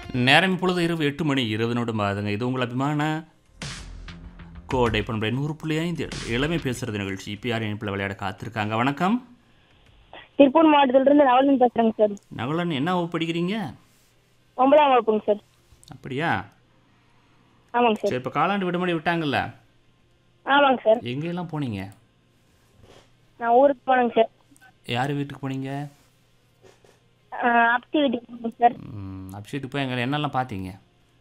நேரம் இப்பொழுது இரவு எட்டு மணி இருபது நிமிடம் ஆகுதுங்க இது உங்கள் அபிமான கோடை பண்பை நூறு புள்ளி ஐந்து இளமை பேசுறது நிகழ்ச்சி இப்போ யார் இணைப்பில் விளையாட காத்திருக்காங்க வணக்கம் திருப்பூர் மாவட்டத்திலிருந்து நவலன் பேசுறேங்க சார் நகுலன் என்ன வகுப்பு படிக்கிறீங்க ஒன்பதாம் வகுப்புங்க சார் அப்படியா ஆமாங்க சார் சரி இப்போ காலாண்டு விடுமுறை விட்டாங்கல்ல ஆமாங்க சார் எங்கெல்லாம் போனீங்க நான் ஊருக்கு போனேங்க சார் யார் வீட்டுக்கு போனீங்க அப்படி வீட்டுக்கு போனேங்க சார் ம், அபிஷேகத்துக்கு போய் எங்கே என்னெல்லாம் பார்த்தீங்க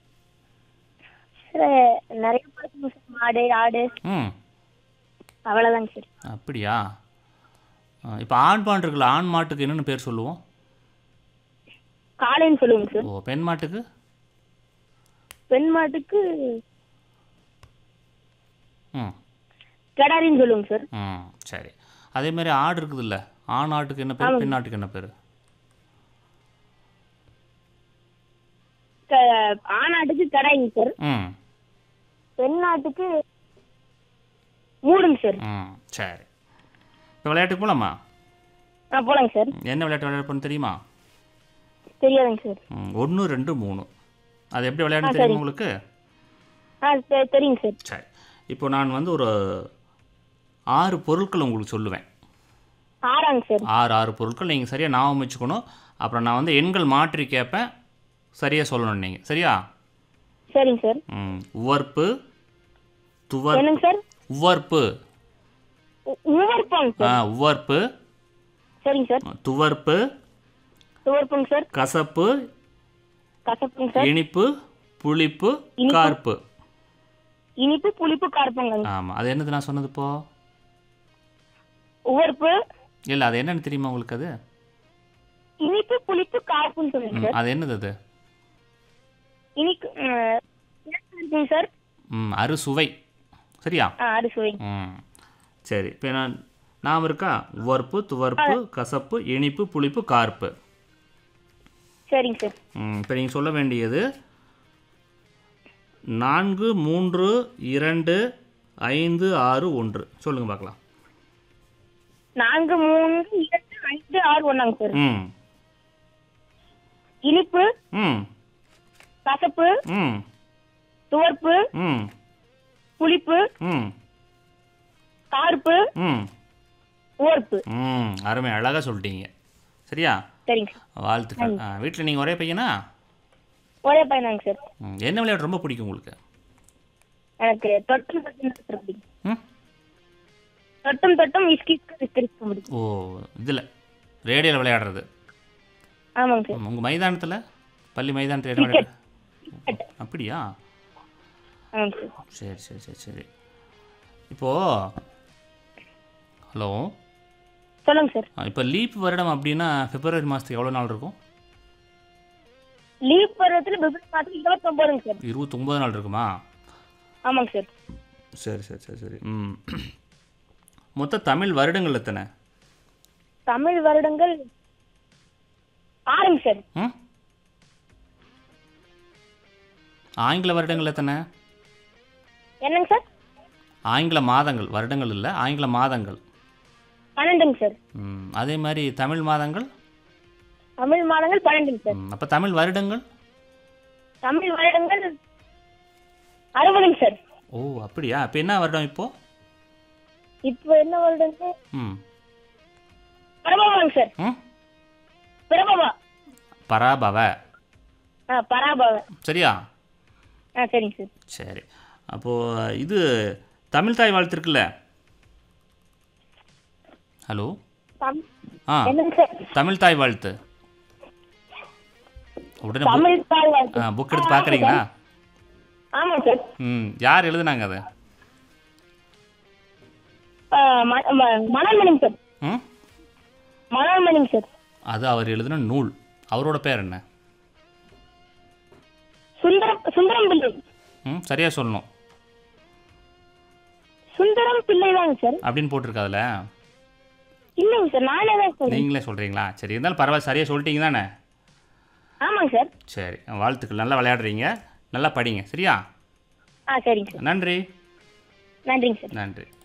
சார் நிறைய பார்த்துங்க சார் மாடு ஆடு ம் அவ்வளோதாங்க சார் அப்படியா இப்போ ஆண் மாடு இருக்குல்ல ஆண் மாட்டுக்கு என்னென்னு பேர் சொல்லுவோம் காளைன்னு சொல்லுங்க சார் ஓ பெண் மாட்டுக்கு பெண் மாட்டுக்கு ம் கெடாரின்னு சொல்லுங்க சார் ம் சரி அதே மாதிரி ஆடு இருக்குதுல்ல ஆண் ஆட்டுக்கு என்ன பேர் பெண் ஆட்டுக்கு என்ன பேர் க- ஆணாட்டுக்கு கடாய்ங்க சார் ம் பெண் நாட்டுக்கு மூடுங்க சார் ம் சரி இப்போ விளையாட்டுக்கு போகலாமா ஆ போலாங்க சார் என்ன விளையாட்டு விளையாட போகணும் தெரியுமா தெரியாதுங்க சார் ம் ஒன்று ரெண்டு மூணு அது எப்படி விளையாடணும் தெரியுமா உங்களுக்கு ஆ தெ- தெரியுங்க சார் சரி இப்போ நான் வந்து ஒரு ஆறு பொருட்கள் உங்களுக்கு சொல்லுவேன் ஆறாங்க சார் ஆறு ஆறு பொருட்கள் நீங்கள் சரியாக ஞாபகம் வச்சுக்கணும் அப்புறம் நான் வந்து எண்கள் மாற்றி கேட்பேன் சரியாக சொல்லணும் நீங்கள் சரியா சரிங்க சார் ம் உவர்ப்பு துவர் என்னங்க சார் உவர்ப்பு உ- உவர்ப்பாங்க ஆ சார் உவர்ப்பு சரிங்க சார் துவர்ப்பு துவர்ப்புங்க சார் கசப்பு கசப்புங்க சார் இனிப்பு புளிப்பு இனிப்பு. கார்ப்பு இனிப்பு புளிப்பு கார்ப்புங்க ஆமாம் அது என்னது நான் சொன்னது இப்போ உவர்ப்பு இல்லை அது என்னன்னு தெரியுமா உங்களுக்கு அது இனிப்பு புளிப்பு கார்ப்புன்னு சொல்லுங்க ம், சார் அது என்னது அது இனிக்கு அஹ், என்ன இருக்குங்க சார் ம் அறுசுவை சரியா ஆ அறுசுவை ம் சரி இப்போ நான் நாம் இருக்கா உவர்ப்பு துவர்ப்பு கசப்பு இனிப்பு புளிப்பு கார்ப்பு சரிங்க சார் ம் இப்போ நீங்கள் சொல்ல வேண்டியது நான்கு மூன்று இரண்டு ஐந்து ஆறு ஒன்று சொல்லுங்கள் பார்க்கலாம் நான்கு மூணு இரண்டு ஐந்து ஆறு ஒன்றாங்க சார் ம் இனிப்பு ம் கசப்பு ம் துவர்ப்பு ம் புளிப்பு ம் கார்ப்பு ம் உவர்ப்பு ம் அருமை அழகாக சொல்லிட்டீங்க சரியா சரிங்க சார் வாழ்த்துக்கள் ஆ வீட்டில் நீங்கள் ஒரே பையனா ஒரே பையனாங்க சார் ம், என்ன விளையாட்டு ரொம்ப பிடிக்கும் உங்களுக்கு எனக்கு தொட்டும் தொட்டும் சார் பிடிக்கும் ம் தொட்டும் தொட்டும் விஸ்கி விஸ்கரிக்க பிடிக்கும் ஓ இதில் ரேடியோவில் விளையாடுறது ஆமாங்க சார் உங்கள் மைதானத்தில் பள்ளி மைதானத்தில் என்ன விளையாடு அப்படியா ஆமாங்க சார் சரி சரி சரி சரி இப்போது ஹலோ சொல்லுங்க சார் இப்போ லீப் வருடம் அப்படின்னா பிப்ரவரி மாதத்துக்கு எவ்வளோ நாள் இருக்கும் லீவ் பருவத்தில் பிப்ரவரி மாதம் இருபத்தொம்போதுங்க சார் இருபத்தொம்பது நாள் இருக்குமா ஆமாங்க சார் சரி சரி சரி சரி ம் மொத்த தமிழ் வருடங்கள் எத்தனை தமிழ் வருடங்கள் ஆறுங்க சார் ம் ஆங்கில வருடங்கள் எத்தனை என்னங்க சார் ஆங்கில மாதங்கள் வருடங்கள் இல்லை ஆங்கில மாதங்கள் பன்னெண்டுங்க சார் ம் அதே மாதிரி தமிழ் மாதங்கள் தமிழ் மாதங்கள் பன்னெண்டுங்க சார் அப்போ தமிழ் வருடங்கள் தமிழ் வருடங்கள் அறுபதுங்க சார் ஓ அப்படியா இப்போ என்ன வருடம் இப்போது இப்போ என்ன வருடங்க ம் பரபாவாங்க சார் ம் பிரபவா பராபவ ஆ பராபவ சரியா ஆ சரிங்க சார் சரி அப்போது இது தமிழ் தாய் வாழ்த்து இருக்குல்ல ஹலோ தம்- ஆ என்னங்க சார் தமிழ் தாய் வாழ்த்து உடனே book- தமிழ் தாய் வாழ்த்து. ஆ புக் எடுத்து பார்க்குறீங்களா ஆமாங்க சார் ம் யார் எழுதுனாங்க அதை ஆ, ம- ம- மணல்மணிங்க சார் ம் மணல்மணிங்க சார் அது அவர் எழுதின நூல் அவரோட பேர் என்ன சுந்தரம் சுந்தரம் பிள்ளை ம் சரியாக சொல்லணும் சுந்தரம் பிள்ளை தாங்க சார் அப்படின்னு போட்டிருக்கு அதில் இல்லைங்க சார் நானே தான் சொல்றேன் நீங்களே சொல்கிறீங்களா சரி இருந்தாலும் பரவாயில்ல சரியாக சொல்லிட்டீங்க தானே ஆமாங்க சார் சரி வாழ்த்துக்கள் நல்லா விளையாடுறீங்க நல்லா படிங்க சரியா ஆ சரிங்க சார் நன்றி நன்றிங்க சார் நன்றி